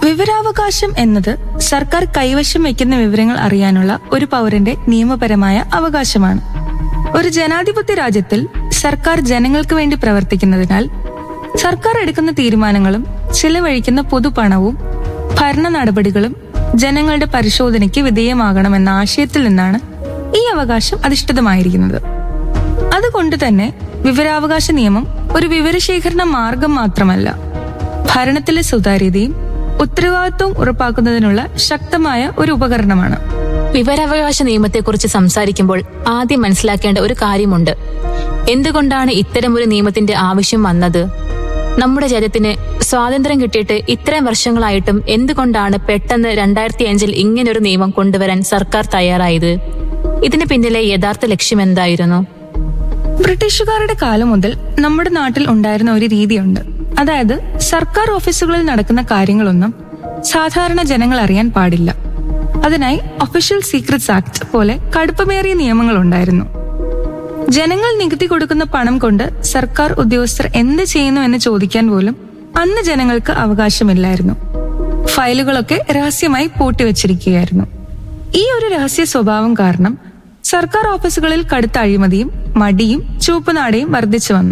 വിവരാവകാശം എന്നത് സർക്കാർ കൈവശം വയ്ക്കുന്ന വിവരങ്ങൾ അറിയാനുള്ള ഒരു പൗരന്റെ നിയമപരമായ അവകാശമാണ് ഒരു ജനാധിപത്യ രാജ്യത്തിൽ സർക്കാർ ജനങ്ങൾക്ക് വേണ്ടി പ്രവർത്തിക്കുന്നതിനാൽ സർക്കാർ എടുക്കുന്ന തീരുമാനങ്ങളും ചിലവഴിക്കുന്ന പൊതുപണവും ഭരണ നടപടികളും ജനങ്ങളുടെ പരിശോധനയ്ക്ക് വിധേയമാകണമെന്ന ആശയത്തിൽ നിന്നാണ് ഈ അവകാശം അധിഷ്ഠിതമായിരിക്കുന്നത് അതുകൊണ്ട് തന്നെ വിവരാവകാശ നിയമം ഒരു വിവരശേഖരണ മാർഗം മാത്രമല്ല ഭരണത്തിലെ സുതാര്യതയും ഉത്തരവാദിത്വവും ഉറപ്പാക്കുന്നതിനുള്ള ശക്തമായ ഒരു ഉപകരണമാണ് വിവരാവകാശ നിയമത്തെക്കുറിച്ച് സംസാരിക്കുമ്പോൾ ആദ്യം മനസ്സിലാക്കേണ്ട ഒരു കാര്യമുണ്ട് എന്തുകൊണ്ടാണ് ഇത്തരമൊരു നിയമത്തിന്റെ ആവശ്യം വന്നത് നമ്മുടെ രാജ്യത്തിന് സ്വാതന്ത്ര്യം കിട്ടിയിട്ട് ഇത്രയും വർഷങ്ങളായിട്ടും എന്തുകൊണ്ടാണ് പെട്ടെന്ന് രണ്ടായിരത്തി അഞ്ചിൽ ഇങ്ങനൊരു നിയമം കൊണ്ടുവരാൻ സർക്കാർ തയ്യാറായത് ഇതിന് പിന്നിലെ യഥാർത്ഥ ലക്ഷ്യം എന്തായിരുന്നു ബ്രിട്ടീഷുകാരുടെ കാലം മുതൽ നമ്മുടെ നാട്ടിൽ ഉണ്ടായിരുന്ന ഒരു രീതിയുണ്ട് അതായത് സർക്കാർ ഓഫീസുകളിൽ നടക്കുന്ന കാര്യങ്ങളൊന്നും സാധാരണ ജനങ്ങൾ അറിയാൻ പാടില്ല അതിനായി ഒഫീഷ്യൽ സീക്രട്സ് ആക്ട് പോലെ കടുപ്പമേറിയ നിയമങ്ങൾ ഉണ്ടായിരുന്നു ജനങ്ങൾ നികുതി കൊടുക്കുന്ന പണം കൊണ്ട് സർക്കാർ ഉദ്യോഗസ്ഥർ എന്ത് ചെയ്യുന്നു എന്ന് ചോദിക്കാൻ പോലും അന്ന് ജനങ്ങൾക്ക് അവകാശമില്ലായിരുന്നു ഫയലുകളൊക്കെ രഹസ്യമായി പൂട്ടിവെച്ചിരിക്കുകയായിരുന്നു ഈ ഒരു രഹസ്യ സ്വഭാവം കാരണം സർക്കാർ ഓഫീസുകളിൽ കടുത്ത അഴിമതിയും മടിയും ചുവപ്പുനാടയും വർദ്ധിച്ചു വന്നു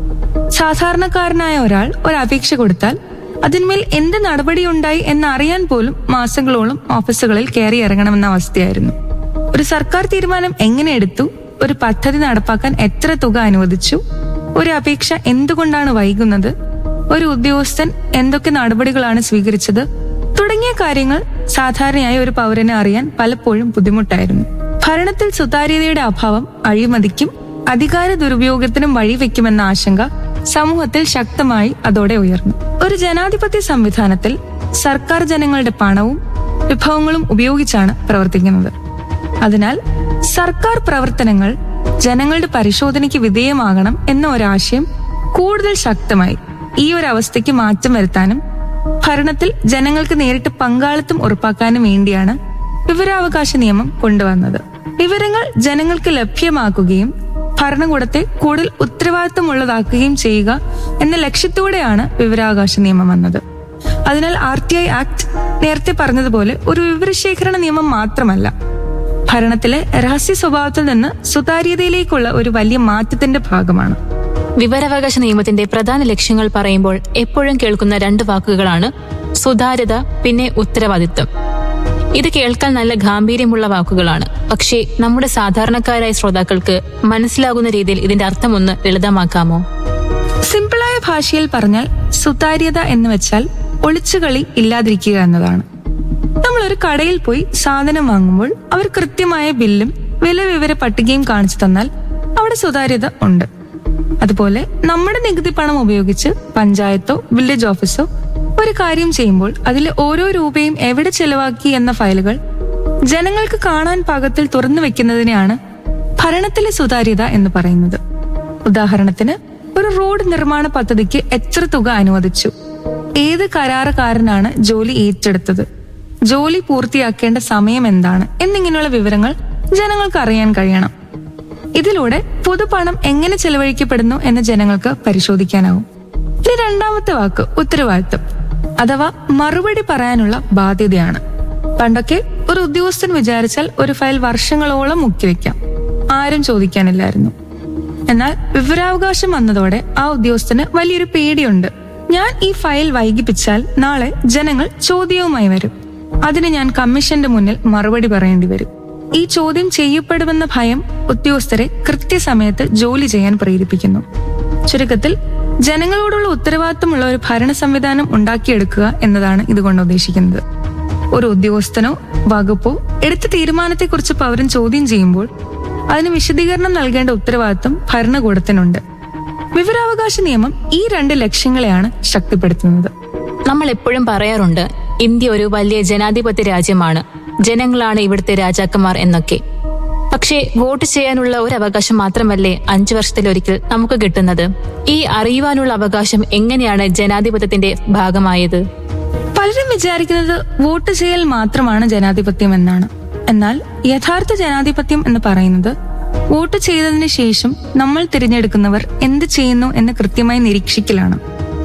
സാധാരണക്കാരനായ ഒരാൾ ഒരു അപേക്ഷ കൊടുത്താൽ അതിന്മേൽ എന്ത് നടപടിയുണ്ടായി എന്നറിയാൻ പോലും മാസങ്ങളോളം ഓഫീസുകളിൽ കയറി ഇറങ്ങണമെന്ന അവസ്ഥയായിരുന്നു ഒരു സർക്കാർ തീരുമാനം എങ്ങനെ എടുത്തു ഒരു പദ്ധതി നടപ്പാക്കാൻ എത്ര തുക അനുവദിച്ചു ഒരു അപേക്ഷ എന്തുകൊണ്ടാണ് വൈകുന്നത് ഒരു ഉദ്യോഗസ്ഥൻ എന്തൊക്കെ നടപടികളാണ് സ്വീകരിച്ചത് തുടങ്ങിയ കാര്യങ്ങൾ സാധാരണയായി ഒരു പൗരനെ അറിയാൻ പലപ്പോഴും ബുദ്ധിമുട്ടായിരുന്നു ഭരണത്തിൽ സുതാര്യതയുടെ അഭാവം അഴിമതിക്കും അധികാര ദുരുപയോഗത്തിനും വഴിവെക്കുമെന്ന ആശങ്ക സമൂഹത്തിൽ ശക്തമായി അതോടെ ഉയർന്നു ഒരു ജനാധിപത്യ സംവിധാനത്തിൽ സർക്കാർ ജനങ്ങളുടെ പണവും വിഭവങ്ങളും ഉപയോഗിച്ചാണ് പ്രവർത്തിക്കുന്നത് അതിനാൽ സർക്കാർ പ്രവർത്തനങ്ങൾ ജനങ്ങളുടെ പരിശോധനയ്ക്ക് വിധേയമാകണം എന്ന ഒരാശയം കൂടുതൽ ശക്തമായി ഈ ഒരു അവസ്ഥയ്ക്ക് മാറ്റം വരുത്താനും ഭരണത്തിൽ ജനങ്ങൾക്ക് നേരിട്ട് പങ്കാളിത്തം ഉറപ്പാക്കാനും വേണ്ടിയാണ് വിവരാവകാശ നിയമം കൊണ്ടുവന്നത് വിവരങ്ങൾ ജനങ്ങൾക്ക് ലഭ്യമാക്കുകയും ഭരണകൂടത്തെ കൂടുതൽ ഉത്തരവാദിത്തമുള്ളതാക്കുകയും ചെയ്യുക എന്ന ലക്ഷ്യത്തോടെയാണ് വിവരാവകാശ നിയമം വന്നത് അതിനാൽ ആർ ടി ഐ ആക്ട് നേരത്തെ പറഞ്ഞതുപോലെ ഒരു വിവരശേഖരണ നിയമം മാത്രമല്ല ഭരണത്തിലെ രഹസ്യ സ്വഭാവത്തിൽ നിന്ന് സുതാര്യതയിലേക്കുള്ള ഒരു വലിയ മാറ്റത്തിന്റെ ഭാഗമാണ് വിവരാവകാശ നിയമത്തിന്റെ പ്രധാന ലക്ഷ്യങ്ങൾ പറയുമ്പോൾ എപ്പോഴും കേൾക്കുന്ന രണ്ട് വാക്കുകളാണ് സുതാര്യത പിന്നെ ഉത്തരവാദിത്വം ഇത് കേൾക്കാൻ നല്ല ഗാംഭീര്യമുള്ള വാക്കുകളാണ് പക്ഷേ നമ്മുടെ സാധാരണക്കാരായ ശ്രോതാക്കൾക്ക് മനസ്സിലാകുന്ന രീതിയിൽ ഇതിന്റെ അർത്ഥമൊന്ന് ലളിതമാക്കാമോ സിമ്പിളായ ഭാഷയിൽ പറഞ്ഞാൽ സുതാര്യത എന്ന് വെച്ചാൽ ഒളിച്ചുകളി ഇല്ലാതിരിക്കുക എന്നതാണ് നമ്മൾ ഒരു കടയിൽ പോയി സാധനം വാങ്ങുമ്പോൾ അവർ കൃത്യമായ ബില്ലും വില വിവര പട്ടികയും കാണിച്ചു തന്നാൽ അവിടെ സുതാര്യത ഉണ്ട് അതുപോലെ നമ്മുടെ നികുതി പണം ഉപയോഗിച്ച് പഞ്ചായത്തോ വില്ലേജ് ഓഫീസോ ഒരു കാര്യം ചെയ്യുമ്പോൾ അതിലെ ഓരോ രൂപയും എവിടെ ചെലവാക്കി എന്ന ഫയലുകൾ ജനങ്ങൾക്ക് കാണാൻ പാകത്തിൽ തുറന്നു വെക്കുന്നതിനെയാണ് ഭരണത്തിലെ സുതാര്യത എന്ന് പറയുന്നത് ഉദാഹരണത്തിന് ഒരു റോഡ് നിർമ്മാണ പദ്ധതിക്ക് എത്ര തുക അനുവദിച്ചു ഏത് കരാറുകാരനാണ് ജോലി ഏറ്റെടുത്തത് ജോലി പൂർത്തിയാക്കേണ്ട സമയം എന്താണ് എന്നിങ്ങനെയുള്ള വിവരങ്ങൾ ജനങ്ങൾക്ക് അറിയാൻ കഴിയണം ഇതിലൂടെ പൊതുപണം എങ്ങനെ ചെലവഴിക്കപ്പെടുന്നു എന്ന് ജനങ്ങൾക്ക് പരിശോധിക്കാനാവും ഇനി രണ്ടാമത്തെ വാക്ക് ഉത്തരവാദിത്വം അഥവാ മറുപടി പറയാനുള്ള ബാധ്യതയാണ് പണ്ടൊക്കെ ഒരു ഉദ്യോഗസ്ഥൻ വിചാരിച്ചാൽ ഒരു ഫയൽ വർഷങ്ങളോളം മുക്കിവെക്കാം ആരും ചോദിക്കാനില്ലായിരുന്നു എന്നാൽ വിവരാവകാശം വന്നതോടെ ആ ഉദ്യോഗസ്ഥന് വലിയൊരു പേടിയുണ്ട് ഞാൻ ഈ ഫയൽ വൈകിപ്പിച്ചാൽ നാളെ ജനങ്ങൾ ചോദ്യവുമായി വരും അതിന് ഞാൻ കമ്മീഷന്റെ മുന്നിൽ മറുപടി പറയേണ്ടി വരും ഈ ചോദ്യം ചെയ്യപ്പെടുമെന്ന ഭയം ഉദ്യോഗസ്ഥരെ കൃത്യസമയത്ത് ജോലി ചെയ്യാൻ പ്രേരിപ്പിക്കുന്നു ചുരുക്കത്തിൽ ജനങ്ങളോടുള്ള ഉത്തരവാദിത്തമുള്ള ഒരു ഭരണ സംവിധാനം ഉണ്ടാക്കിയെടുക്കുക എന്നതാണ് ഇതുകൊണ്ട് ഉദ്ദേശിക്കുന്നത് ഒരു ഉദ്യോഗസ്ഥനോ വകുപ്പോ എടുത്ത തീരുമാനത്തെക്കുറിച്ച് പൗരൻ ചോദ്യം ചെയ്യുമ്പോൾ അതിന് വിശദീകരണം നൽകേണ്ട ഉത്തരവാദിത്തം ഭരണകൂടത്തിനുണ്ട് വിവരാവകാശ നിയമം ഈ രണ്ട് ലക്ഷ്യങ്ങളെയാണ് ശക്തിപ്പെടുത്തുന്നത് നമ്മൾ എപ്പോഴും പറയാറുണ്ട് ഇന്ത്യ ഒരു വലിയ ജനാധിപത്യ രാജ്യമാണ് ജനങ്ങളാണ് ഇവിടുത്തെ രാജാക്കന്മാർ എന്നൊക്കെ പക്ഷേ വോട്ട് ചെയ്യാനുള്ള ഒരു അവകാശം മാത്രമല്ലേ അഞ്ചു വർഷത്തിലൊരിക്കൽ നമുക്ക് കിട്ടുന്നത് ഈ അറിയുവാനുള്ള അവകാശം എങ്ങനെയാണ് ജനാധിപത്യത്തിന്റെ ഭാഗമായത് പലരും വിചാരിക്കുന്നത് വോട്ട് ചെയ്യൽ മാത്രമാണ് ജനാധിപത്യം എന്നാണ് എന്നാൽ യഥാർത്ഥ ജനാധിപത്യം എന്ന് പറയുന്നത് വോട്ട് ചെയ്തതിനു ശേഷം നമ്മൾ തിരഞ്ഞെടുക്കുന്നവർ എന്ത് ചെയ്യുന്നു എന്ന് കൃത്യമായി നിരീക്ഷിക്കലാണ്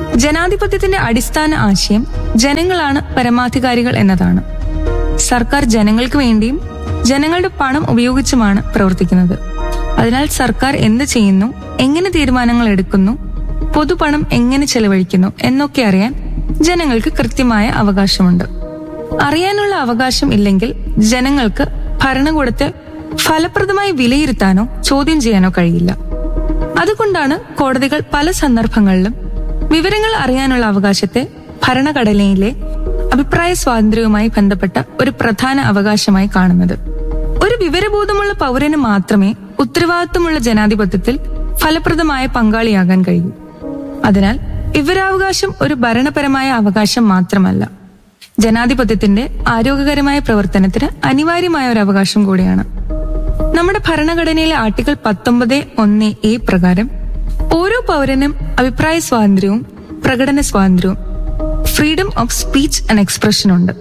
ജനാധിപത്യത്തിന്റെ അടിസ്ഥാന ആശയം ജനങ്ങളാണ് പരമാധികാരികൾ എന്നതാണ് സർക്കാർ ജനങ്ങൾക്ക് വേണ്ടിയും ജനങ്ങളുടെ പണം ഉപയോഗിച്ചുമാണ് പ്രവർത്തിക്കുന്നത് അതിനാൽ സർക്കാർ എന്ത് ചെയ്യുന്നു എങ്ങനെ തീരുമാനങ്ങൾ എടുക്കുന്നു പൊതുപണം എങ്ങനെ ചെലവഴിക്കുന്നു എന്നൊക്കെ അറിയാൻ ജനങ്ങൾക്ക് കൃത്യമായ അവകാശമുണ്ട് അറിയാനുള്ള അവകാശം ഇല്ലെങ്കിൽ ജനങ്ങൾക്ക് ഭരണകൂടത്തെ ഫലപ്രദമായി വിലയിരുത്താനോ ചോദ്യം ചെയ്യാനോ കഴിയില്ല അതുകൊണ്ടാണ് കോടതികൾ പല സന്ദർഭങ്ങളിലും വിവരങ്ങൾ അറിയാനുള്ള അവകാശത്തെ ഭരണഘടനയിലെ അഭിപ്രായ സ്വാതന്ത്ര്യവുമായി ബന്ധപ്പെട്ട ഒരു പ്രധാന അവകാശമായി കാണുന്നത് ഒരു വിവരബോധമുള്ള പൗരന് മാത്രമേ ഉത്തരവാദിത്വമുള്ള ജനാധിപത്യത്തിൽ ഫലപ്രദമായ പങ്കാളിയാകാൻ കഴിയൂ അതിനാൽ വിവരാവകാശം ഒരു ഭരണപരമായ അവകാശം മാത്രമല്ല ജനാധിപത്യത്തിന്റെ ആരോഗ്യകരമായ പ്രവർത്തനത്തിന് അനിവാര്യമായ ഒരു അവകാശം കൂടിയാണ് നമ്മുടെ ഭരണഘടനയിലെ ആർട്ടിക്കിൾ പത്തൊമ്പത് ഒന്ന് എ പ്രകാരം ഓരോ പൗരനും അഭിപ്രായ സ്വാതന്ത്ര്യവും പ്രകടന സ്വാതന്ത്ര്യവും freedom of speech and expression ഉണ്ട്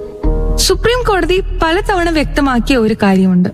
സുപ്രീം കോടതി പലതവണ വ്യക്തമാക്കിയ ഒരു കാര്യമുണ്ട്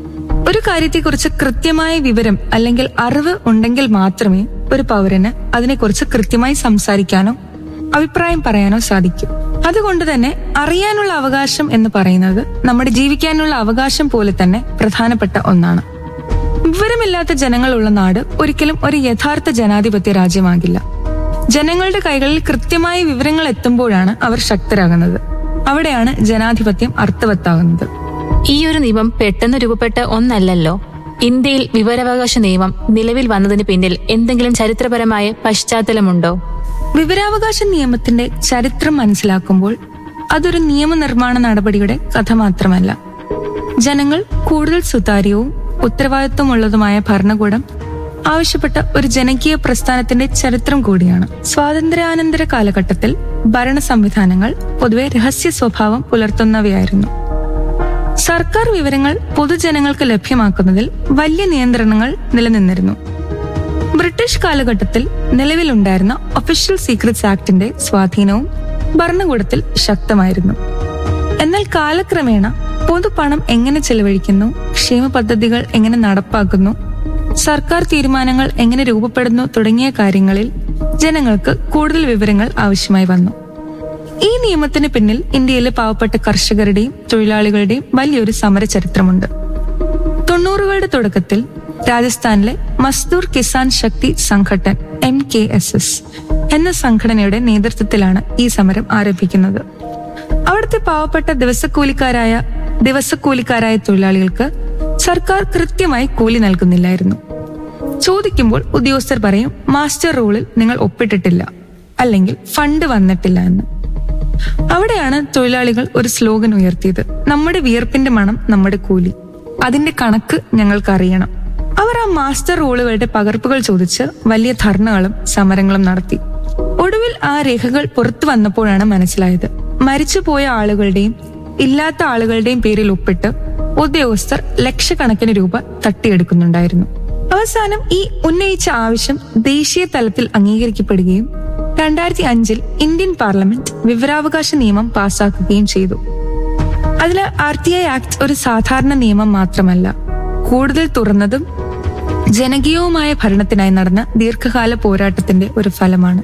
ഒരു കാര്യത്തെക്കുറിച്ച് കൃത്യമായ വിവരം അല്ലെങ്കിൽ അറിവ് ഉണ്ടെങ്കിൽ മാത്രമേ ഒരു പൗരന് അതിനെക്കുറിച്ച് കൃത്യമായി സംസാരിക്കാനോ അഭിപ്രായം പറയാനോ സാധിക്കൂ അതുകൊണ്ട് തന്നെ അറിയാനുള്ള അവകാശം എന്ന് പറയുന്നത് നമ്മുടെ ജീവിക്കാനുള്ള അവകാശം പോലെ തന്നെ പ്രധാനപ്പെട്ട ഒന്നാണ് വിവരമില്ലാത്ത ജനങ്ങളുള്ള നാട് ഒരിക്കലും ഒരു യഥാർത്ഥ ജനാധിപത്യ രാജ്യമാകില്ല ജനങ്ങളുടെ കൈകളിൽ കൃത്യമായ വിവരങ്ങൾ എത്തുമ്പോഴാണ് അവർ ശക്തരാകുന്നത് അവിടെയാണ് ജനാധിപത്യം അർത്ഥവത്താകുന്നത് ഈ ഒരു നിയമം പെട്ടെന്ന് രൂപപ്പെട്ട ഒന്നല്ലല്ലോ ഇന്ത്യയിൽ വിവരാവകാശ നിയമം നിലവിൽ വന്നതിന് പിന്നിൽ എന്തെങ്കിലും ചരിത്രപരമായ പശ്ചാത്തലമുണ്ടോ വിവരാവകാശ നിയമത്തിന്റെ ചരിത്രം മനസ്സിലാക്കുമ്പോൾ അതൊരു നിയമനിർമ്മാണ നടപടിയുടെ കഥ മാത്രമല്ല ജനങ്ങൾ കൂടുതൽ സുതാര്യവും ഉത്തരവാദിത്വമുള്ളതുമായ ഭരണകൂടം ആവശ്യപ്പെട്ട ഒരു ജനകീയ പ്രസ്ഥാനത്തിന്റെ ചരിത്രം കൂടിയാണ് സ്വാതന്ത്ര്യാനന്തര കാലഘട്ടത്തിൽ ഭരണ സംവിധാനങ്ങൾ പൊതുവെ രഹസ്യ സ്വഭാവം പുലർത്തുന്നവയായിരുന്നു സർക്കാർ വിവരങ്ങൾ പൊതുജനങ്ങൾക്ക് ലഭ്യമാക്കുന്നതിൽ വലിയ നിയന്ത്രണങ്ങൾ നിലനിന്നിരുന്നു ബ്രിട്ടീഷ് കാലഘട്ടത്തിൽ നിലവിലുണ്ടായിരുന്ന ഒഫീഷ്യൽ സീക്രട്സ് ആക്ടിന്റെ സ്വാധീനവും ഭരണകൂടത്തിൽ ശക്തമായിരുന്നു എന്നാൽ കാലക്രമേണ പൊതുപണം എങ്ങനെ ചെലവഴിക്കുന്നു ക്ഷേമ പദ്ധതികൾ എങ്ങനെ നടപ്പാക്കുന്നു സർക്കാർ തീരുമാനങ്ങൾ എങ്ങനെ രൂപപ്പെടുന്നു തുടങ്ങിയ കാര്യങ്ങളിൽ ജനങ്ങൾക്ക് കൂടുതൽ വിവരങ്ങൾ ആവശ്യമായി വന്നു ഈ നിയമത്തിന് പിന്നിൽ ഇന്ത്യയിലെ പാവപ്പെട്ട കർഷകരുടെയും തൊഴിലാളികളുടെയും വലിയൊരു സമര ചരിത്രമുണ്ട് തൊണ്ണൂറുകളുടെ തുടക്കത്തിൽ രാജസ്ഥാനിലെ Mazdoor Kisan Shakti Sangathan M K S S എന്ന സംഘടനയുടെ നേതൃത്വത്തിലാണ് ഈ സമരം ആരംഭിക്കുന്നത് അവിടുത്തെ പാവപ്പെട്ട ദിവസക്കൂലിക്കാരായ ദിവസക്കൂലിക്കാരായ തൊഴിലാളികൾക്ക് സർക്കാർ കൃത്യമായി കൂലി നൽകുന്നില്ലായിരുന്നു ചോദിക്കുമ്പോൾ ഉദ്യോഗസ്ഥർ പറയും മാസ്റ്റർ റൂളിൽ നിങ്ങൾ ഒപ്പിട്ടിട്ടില്ല അല്ലെങ്കിൽ ഫണ്ട് വന്നിട്ടില്ല എന്ന് അവിടെയാണ് തൊഴിലാളികൾ ഒരു സ്ലോഗൻ ഉയർത്തിയത് നമ്മുടെ വിയർപ്പിന്റെ മണം നമ്മുടെ കൂലി അതിന്റെ കണക്ക് ഞങ്ങൾക്ക് അറിയണം അവർ ആ മാസ്റ്റർ റൂളുകളുടെ പകർപ്പുകൾ ചോദിച്ച് വലിയ ധർണകളും സമരങ്ങളും നടത്തി ഒടുവിൽ ആ രേഖകൾ പുറത്തു വന്നപ്പോഴാണ് മനസ്സിലായത് മരിച്ചുപോയ ആളുകളുടെയും ഇല്ലാത്ത ആളുകളുടെയും പേരിൽ ഒപ്പിട്ട് ഉദ്യോഗസ്ഥർ ലക്ഷക്കണക്കിന് രൂപ തട്ടിയെടുക്കുന്നുണ്ടായിരുന്നു അവസാനം ഈ ഉന്നയിച്ച ആവശ്യം ദേശീയ തലത്തിൽ അംഗീകരിക്കപ്പെടുകയും രണ്ടായിരത്തി അഞ്ചിൽ ഇന്ത്യൻ പാർലമെന്റ് വിവരാവകാശ നിയമം പാസാക്കുകയും ചെയ്തു അതിൽ ആർ ടി ഐ ആക്ട് ഒരു സാധാരണ നിയമം മാത്രമല്ല കൂടുതൽ തുറന്നതും ജനകീയവുമായ ഭരണത്തിനായി നടന്ന ദീർഘകാല പോരാട്ടത്തിന്റെ ഒരു ഫലമാണ്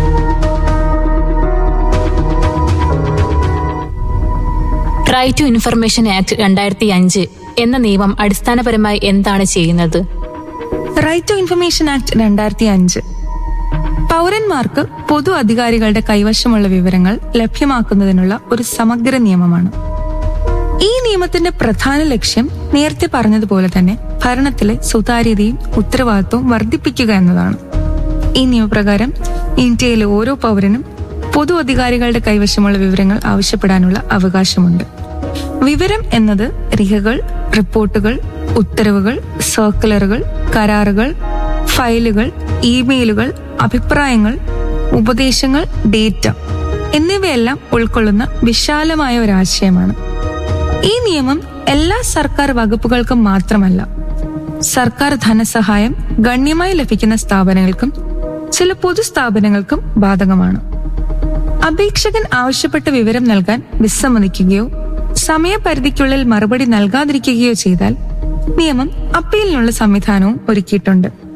റൈറ്റ് ടു ഇൻഫർമേഷൻ ആക്ട് രണ്ടായിരത്തി അഞ്ച് എന്ന നിയമം അടിസ്ഥാനപരമായി എന്താണ് ചെയ്യുന്നത് റൈറ്റ് ടു ഇൻഫർമേഷൻ ആക്ട് രണ്ടായിരത്തി അഞ്ച് പൗരന്മാർക്ക് പൊതു അധികാരികളുടെ കൈവശമുള്ള വിവരങ്ങൾ ലഭ്യമാക്കുന്നതിനുള്ള ഒരു സമഗ്ര നിയമമാണ് ഈ നിയമത്തിന്റെ പ്രധാന ലക്ഷ്യം നേരത്തെ പറഞ്ഞതുപോലെ തന്നെ ഭരണത്തിലെ സുതാര്യതയും ഉത്തരവാദിത്വവും വർദ്ധിപ്പിക്കുക എന്നതാണ് ഈ നിയമപ്രകാരം ഇന്ത്യയിലെ ഓരോ പൗരനും പൊതു അധികാരികളുടെ കൈവശമുള്ള വിവരങ്ങൾ ആവശ്യപ്പെടാനുള്ള അവകാശമുണ്ട് വിവരം എന്നത് രേഖകൾ റിപ്പോർട്ടുകൾ ഉത്തരവുകൾ സർക്കുലറുകൾ കരാറുകൾ ഫയലുകൾ ഇമെയിലുകൾ അഭിപ്രായങ്ങൾ ഉപദേശങ്ങൾ ഡേറ്റ എന്നിവയെല്ലാം ഉൾക്കൊള്ളുന്ന വിശാലമായ ഒരു ആശയമാണ് ഈ നിയമം എല്ലാ സർക്കാർ വകുപ്പുകൾക്കും മാത്രമല്ല സർക്കാർ ധനസഹായം ഗണ്യമായി ലഭിക്കുന്ന സ്ഥാപനങ്ങൾക്കും ചില പൊതുസ്ഥാപനങ്ങൾക്കും ബാധകമാണ് അപേക്ഷകൻ ആവശ്യപ്പെട്ട വിവരം നൽകാൻ വിസമ്മതിക്കുകയോ സമയപരിധിക്കുള്ളിൽ മറുപടി നൽകാതിരിക്കുകയോ ചെയ്താൽ നിയമം അപ്പീലിനുള്ള സംവിധാനവും ഒരുക്കിയിട്ടുണ്ട്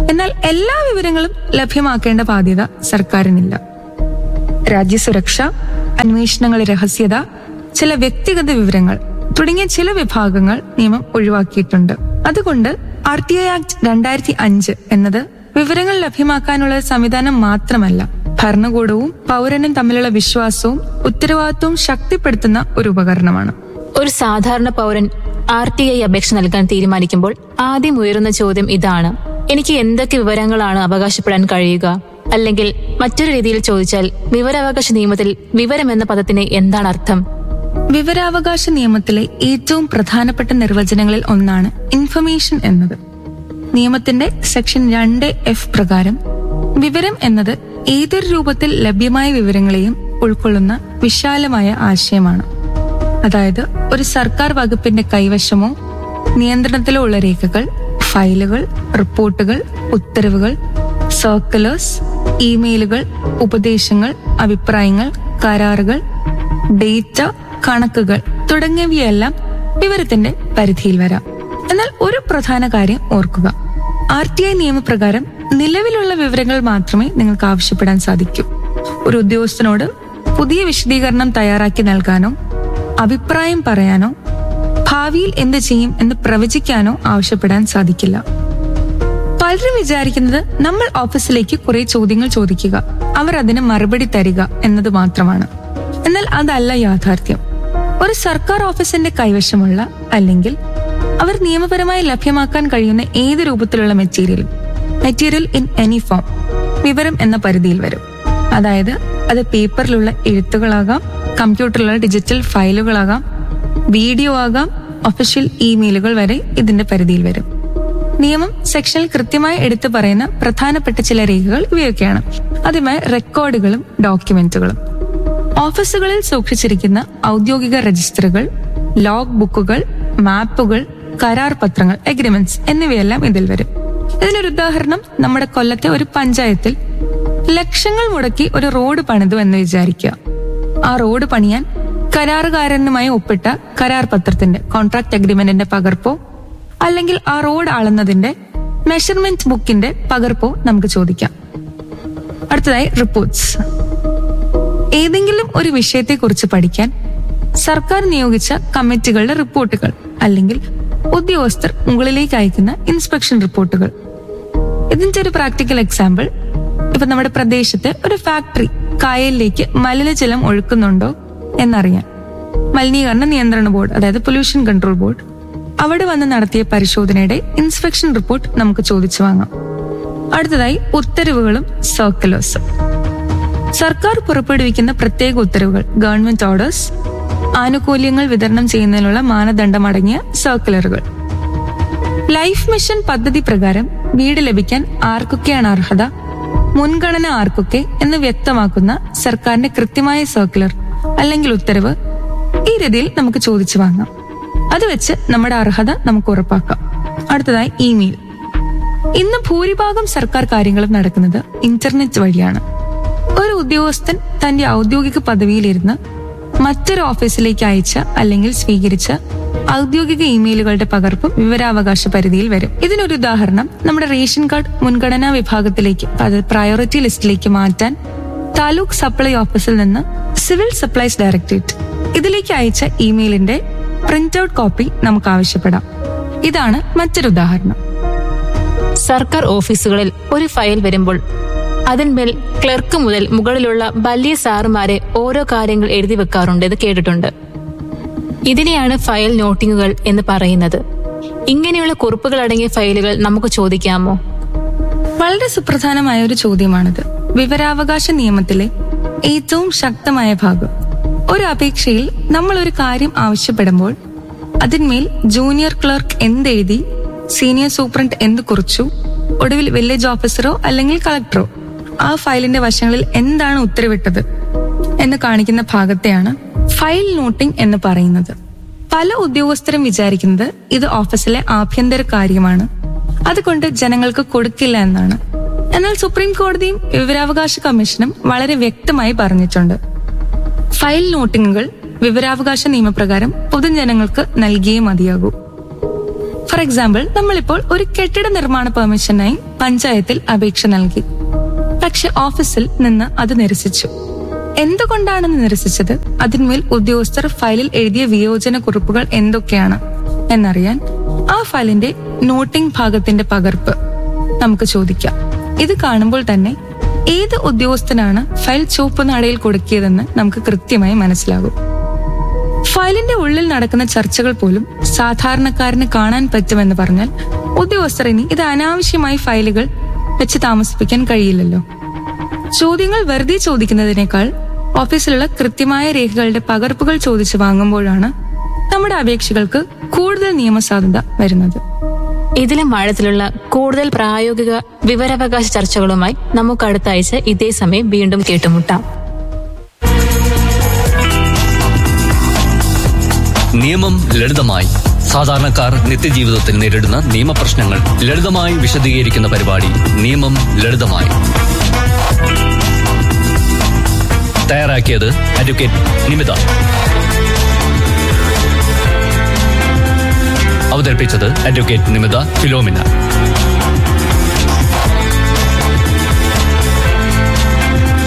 എന്നാൽ എല്ലാ വിവരങ്ങളും ലഭ്യമാക്കേണ്ട ബാധ്യത സർക്കാരിനില്ല രാജ്യസുരക്ഷ അന്വേഷണങ്ങളുടെ രഹസ്യത ചില വ്യക്തിഗത വിവരങ്ങൾ തുടങ്ങിയ ചില വിഭാഗങ്ങൾ നിയമം ഒഴിവാക്കിയിട്ടുണ്ട് അതുകൊണ്ട് ആർ ടി ഐ ആക്ട് രണ്ടായിരത്തി അഞ്ച് എന്നത് വിവരങ്ങൾ ലഭ്യമാക്കാനുള്ള ഒരു സംവിധാനം മാത്രമല്ല ഭരണകൂടവും പൗരനും തമ്മിലുള്ള വിശ്വാസവും ഉത്തരവാദിത്വവും ശക്തിപ്പെടുത്തുന്ന ഒരു ഉപകരണമാണ് ഒരു സാധാരണ പൗരൻ ആർ ടി ഐ അപേക്ഷ നൽകാൻ തീരുമാനിക്കുമ്പോൾ ആദ്യം ഉയരുന്ന ചോദ്യം ഇതാണ് എനിക്ക് എന്തൊക്കെ വിവരങ്ങളാണ് അവകാശപ്പെടാൻ കഴിയുക അല്ലെങ്കിൽ മറ്റൊരു രീതിയിൽ ചോദിച്ചാൽ വിവരാവകാശ നിയമത്തിൽ വിവരം എന്ന പദത്തിന് എന്താണ് അർത്ഥം വിവരാവകാശ നിയമത്തിലെ ഏറ്റവും പ്രധാനപ്പെട്ട നിർവചനങ്ങളിൽ ഒന്നാണ് ഇൻഫർമേഷൻ എന്നത് നിയമത്തിന്റെ സെക്ഷൻ രണ്ട് എഫ് പ്രകാരം വിവരം എന്നത് ഏതൊരു രൂപത്തിൽ ലഭ്യമായ വിവരങ്ങളെയും ഉൾക്കൊള്ളുന്ന വിശാലമായ ആശയമാണ് അതായത് ഒരു സർക്കാർ വകുപ്പിന്റെ കൈവശമോ നിയന്ത്രണത്തിലോ ഉള്ള രേഖകൾ ഫയലുകൾ റിപ്പോർട്ടുകൾ ഉത്തരവുകൾ സർക്കുലേഴ്സ് ഇമെയിലുകൾ ഉപദേശങ്ങൾ അഭിപ്രായങ്ങൾ കരാറുകൾ ഡേറ്റ കണക്കുകൾ തുടങ്ങിയവയെല്ലാം വിവരത്തിന്റെ പരിധിയിൽ വരാം എന്നാൽ ഒരു പ്രധാന കാര്യം ഓർക്കുക ആർ ടി ഐ നിയമപ്രകാരം നിലവിലുള്ള വിവരങ്ങൾ മാത്രമേ നിങ്ങൾക്ക് ആവശ്യപ്പെടാൻ സാധിക്കൂ ഒരു ഉദ്യോഗസ്ഥനോട് പുതിയ വിശദീകരണം തയ്യാറാക്കി നൽകാനോ അഭിപ്രായം പറയാനോ ഭാവിയിൽ എന്ത് ചെയ്യും എന്ന് പ്രവചിക്കാനോ ആവശ്യപ്പെടാൻ സാധിക്കില്ല പലരും വിചാരിക്കുന്നത് നമ്മൾ ഓഫീസിലേക്ക് കുറെ ചോദ്യങ്ങൾ ചോദിക്കുക അവർ അതിന് മറുപടി തരിക എന്നത് മാത്രമാണ് എന്നാൽ അതല്ല യാഥാർത്ഥ്യം ഒരു സർക്കാർ ഓഫീസിന്റെ കൈവശമുള്ള അല്ലെങ്കിൽ അവർ നിയമപരമായി ലഭ്യമാക്കാൻ കഴിയുന്ന ഏത് രൂപത്തിലുള്ള മെറ്റീരിയലും മെറ്റീരിയൽ ഇൻ എനി ഫോം വിവരം എന്ന പരിധിയിൽ വരും അതായത് അത് പേപ്പറിലുള്ള എഴുത്തുകളാകാം കമ്പ്യൂട്ടറിലുള്ള ഡിജിറ്റൽ ഫയലുകളാകാം വീഡിയോ ആകാം ഒഫീഷ്യൽ ഇമെയിലുകൾ വരെ ഇതിന്റെ പരിധിയിൽ വരും നിയമം സെക്ഷനിൽ കൃത്യമായി എടുത്തു പറയുന്ന പ്രധാനപ്പെട്ട ചില രേഖകൾ ഇവയൊക്കെയാണ് ആദ്യമായി റെക്കോർഡുകളും ഡോക്യുമെന്റുകളും ഓഫീസുകളിൽ സൂക്ഷിച്ചിരിക്കുന്ന ഔദ്യോഗിക രജിസ്റ്ററുകൾ ലോഗ് ബുക്കുകൾ മാപ്പുകൾ കരാർ പത്രങ്ങൾ എഗ്രിമെന്റ്സ് എന്നിവയെല്ലാം ഇതിൽ വരും ഇതിനൊരു ഉദാഹരണം നമ്മുടെ കൊല്ലത്തെ ഒരു പഞ്ചായത്തിൽ ലക്ഷങ്ങൾ മുടക്കി ഒരു റോഡ് പണിതു എന്ന് വിചാരിക്കുക ആ റോഡ് പണിയാൻ കരാറുകാരനുമായി ഒപ്പിട്ട കരാർ പത്രത്തിന്റെ കോൺട്രാക്ട് അഗ്രിമെന്റിന്റെ പകർപ്പോ അല്ലെങ്കിൽ ആ റോഡ് അളന്നതിന്റെ മെഷർമെന്റ് ബുക്കിന്റെ പകർപ്പോ നമുക്ക് ചോദിക്കാം അടുത്തതായി റിപ്പോർട്ട്സ് ഏതെങ്കിലും ഒരു വിഷയത്തെക്കുറിച്ച് പഠിക്കാൻ സർക്കാർ നിയോഗിച്ച കമ്മിറ്റികളുടെ റിപ്പോർട്ടുകൾ അല്ലെങ്കിൽ ഉദ്യോഗസ്ഥർ മുകളിലേക്ക് അയക്കുന്ന ഇൻസ്പെക്ഷൻ റിപ്പോർട്ടുകൾ ഇതിന്റെ ഒരു പ്രാക്ടിക്കൽ എക്സാമ്പിൾ ഇപ്പൊ നമ്മുടെ പ്രദേശത്ത് ഒരു ഫാക്ടറി കായലിലേക്ക് മലിനജലം ഒഴുക്കുന്നുണ്ടോ എന്നറിയാൻ മലിനീകരണ നിയന്ത്രണ ബോർഡ് അതായത് പൊല്യൂഷൻ കൺട്രോൾ ബോർഡ് അവിടെ വന്ന് നടത്തിയ പരിശോധനയുടെ ഇൻസ്പെക്ഷൻ റിപ്പോർട്ട് നമുക്ക് ചോദിച്ചു വാങ്ങാം അടുത്തതായി ഉത്തരവുകളും സർക്കുലേഴ്സും സർക്കാർ പുറപ്പെടുവിക്കുന്ന പ്രത്യേക ഉത്തരവുകൾ ഗവൺമെന്റ് ഓർഡേഴ്സ് ആനുകൂല്യങ്ങൾ വിതരണം ചെയ്യുന്നതിനുള്ള മാനദണ്ഡമടങ്ങിയ സർക്കുലറുകൾ ലൈഫ് മിഷൻ പദ്ധതി പ്രകാരം വീട് ലഭിക്കാൻ ആർക്കൊക്കെയാണ് അർഹത മുൻഗണന ആർക്കൊക്കെ എന്ന് വ്യക്തമാക്കുന്ന സർക്കാരിന്റെ കൃത്യമായ സർക്കുലർ അല്ലെങ്കിൽ ഉത്തരവ് ഈ രീതിയിൽ നമുക്ക് ചോദിച്ചു വാങ്ങാം അത് വെച്ച് നമ്മുടെ അർഹത നമുക്ക് ഉറപ്പാക്കാം അടുത്തതായി ഇമെയിൽ ഇന്ന് ഭൂരിഭാഗം സർക്കാർ കാര്യങ്ങളും നടക്കുന്നത് ഇന്റർനെറ്റ് വഴിയാണ് ഒരു ഉദ്യോഗസ്ഥൻ തന്റെ ഔദ്യോഗിക പദവിയിലിരുന്ന് മറ്റൊരു ഓഫീസിലേക്ക് അയച്ച അല്ലെങ്കിൽ സ്വീകരിച്ച ഔദ്യോഗിക ഇമെയിലുകളുടെ പകർപ്പും വിവരാവകാശ പരിധിയിൽ വരും ഇതിനൊരു ഉദാഹരണം നമ്മുടെ റേഷൻ കാർഡ് മുൻഗണനാ വിഭാഗത്തിലേക്ക് അത് പ്രയോറിറ്റി ലിസ്റ്റിലേക്ക് മാറ്റാൻ താലൂക്ക് സപ്ലൈ ഓഫീസിൽ നിന്ന് സിവിൽ സപ്ലൈസ് ഡയറക്ടറേറ്റ് ഇതിലേക്ക് അയച്ച ഇമെയിലിന്റെ പ്രിന്റ് ഔട്ട് കോപ്പി നമുക്ക് ആവശ്യപ്പെടാം ഇതാണ് മറ്റൊരു ഉദാഹരണം സർക്കാർ ഓഫീസുകളിൽ ഒരു ഫയൽ വരുമ്പോൾ അതിന്മേൽ ക്ലർക്ക് മുതൽ മുകളിലുള്ള വലിയ സാറുമാരെ ഓരോ കാര്യങ്ങൾ എഴുതി വെക്കാറുണ്ട് എന്ന് കേട്ടിട്ടുണ്ട് ഇതിനെയാണ് ഫയൽ നോട്ടിങ്ങുകൾ എന്ന് പറയുന്നത് ഇങ്ങനെയുള്ള കുറിപ്പുകൾ അടങ്ങിയ ഫയലുകൾ നമുക്ക് ചോദിക്കാമോ വളരെ സുപ്രധാനമായ ഒരു ചോദ്യമാണിത് വിവരാവകാശ നിയമത്തിലെ ഏറ്റവും ശക്തമായ ഭാഗം ഒരു അപേക്ഷയിൽ നമ്മൾ ഒരു കാര്യം ആവശ്യപ്പെടുമ്പോൾ അതിന്മേൽ ജൂനിയർ ക്ലർക്ക് എന്തെഴുതി സീനിയർ സൂപ്രണ്ട് എന്ത് കുറിച്ചു ഒടുവിൽ വില്ലേജ് ഓഫീസറോ അല്ലെങ്കിൽ കളക്ടറോ ആ ഫയലിന്റെ വശങ്ങളിൽ എന്താണ് ഉത്തരവിട്ടത് എന്ന് കാണിക്കുന്ന ഭാഗത്തെയാണ് ഫയൽ നോട്ടിംഗ് എന്ന് പറയുന്നത് പല ഉദ്യോഗസ്ഥരും വിചാരിക്കുന്നത് ഇത് ഓഫീസിലെ ആഭ്യന്തര കാര്യമാണ് അതുകൊണ്ട് ജനങ്ങൾക്ക് കൊടുക്കില്ല എന്നാണ് എന്നാൽ സുപ്രീം കോടതിയും വിവരാവകാശ കമ്മീഷനും വളരെ വ്യക്തമായി പറഞ്ഞിട്ടുണ്ട് ഫയൽ നോട്ടിങ്ങുകൾ വിവരാവകാശ നിയമപ്രകാരം പൊതുജനങ്ങൾക്ക് നൽകിയേ മതിയാകൂ ഫോർ ഫോർ എക്സാമ്പിൾ നമ്മളിപ്പോൾ ഒരു കെട്ടിട നിർമ്മാണ പെർമിഷനായി പഞ്ചായത്തിൽ അപേക്ഷ നൽകി പക്ഷെ ഓഫീസിൽ നിന്ന് അത് നിരസിച്ചു എന്തുകൊണ്ടാണെന്ന് നിരസിച്ചത് അതിന്മേൽ ഉദ്യോഗസ്ഥർ ഫയലിൽ എഴുതിയ വിയോജന കുറിപ്പുകൾ എന്തൊക്കെയാണ് എന്നറിയാൻ ആ ഫയലിന്റെ നോട്ടിംഗ് ഭാഗത്തിന്റെ പകർപ്പ് നമുക്ക് ചോദിക്കാം ഇത് കാണുമ്പോൾ തന്നെ ഏത് ഉദ്യോഗസ്ഥനാണ് ഫയൽ ചുവപ്പ് നടയിൽ കൊടുക്കിയതെന്ന് നമുക്ക് കൃത്യമായി മനസ്സിലാകും ഫയലിന്റെ ഉള്ളിൽ നടക്കുന്ന ചർച്ചകൾ പോലും സാധാരണക്കാരന് കാണാൻ പറ്റുമെന്ന് പറഞ്ഞാൽ ഉദ്യോഗസ്ഥർ ഇനി ഇത് അനാവശ്യമായി ഫയലുകൾ വെച്ച് താമസിപ്പിക്കാൻ കഴിയില്ലല്ലോ ചോദ്യങ്ങൾ വെറുതെ ചോദിക്കുന്നതിനേക്കാൾ ഓഫീസിലുള്ള കൃത്യമായ രേഖകളുടെ പകർപ്പുകൾ ചോദിച്ചു വാങ്ങുമ്പോഴാണ് നമ്മുടെ അപേക്ഷകൾക്ക് കൂടുതൽ നിയമസാധുത വരുന്നത് ഇതിലും ആഴത്തിലുള്ള കൂടുതൽ പ്രായോഗിക വിവരാവകാശ ചർച്ചകളുമായി നമുക്ക് അടുത്ത ആഴ്ച ഇതേ സമയം വീണ്ടും കേട്ടുമുട്ടാം നിയമം ലളിതമായി സാധാരണക്കാർ നിത്യജീവിതത്തിൽ നേരിടുന്ന നിയമപ്രശ്നങ്ങൾ ലളിതമായി വിശദീകരിക്കുന്ന പരിപാടി നിയമം ലളിതമായി തയ്യാറാക്കിയത് അഡ്വക്കേറ്റ് നിമിത അവതരിപ്പിച്ചത് അഡ്വക്കേറ്റ് നിമിത ഫിലോമിന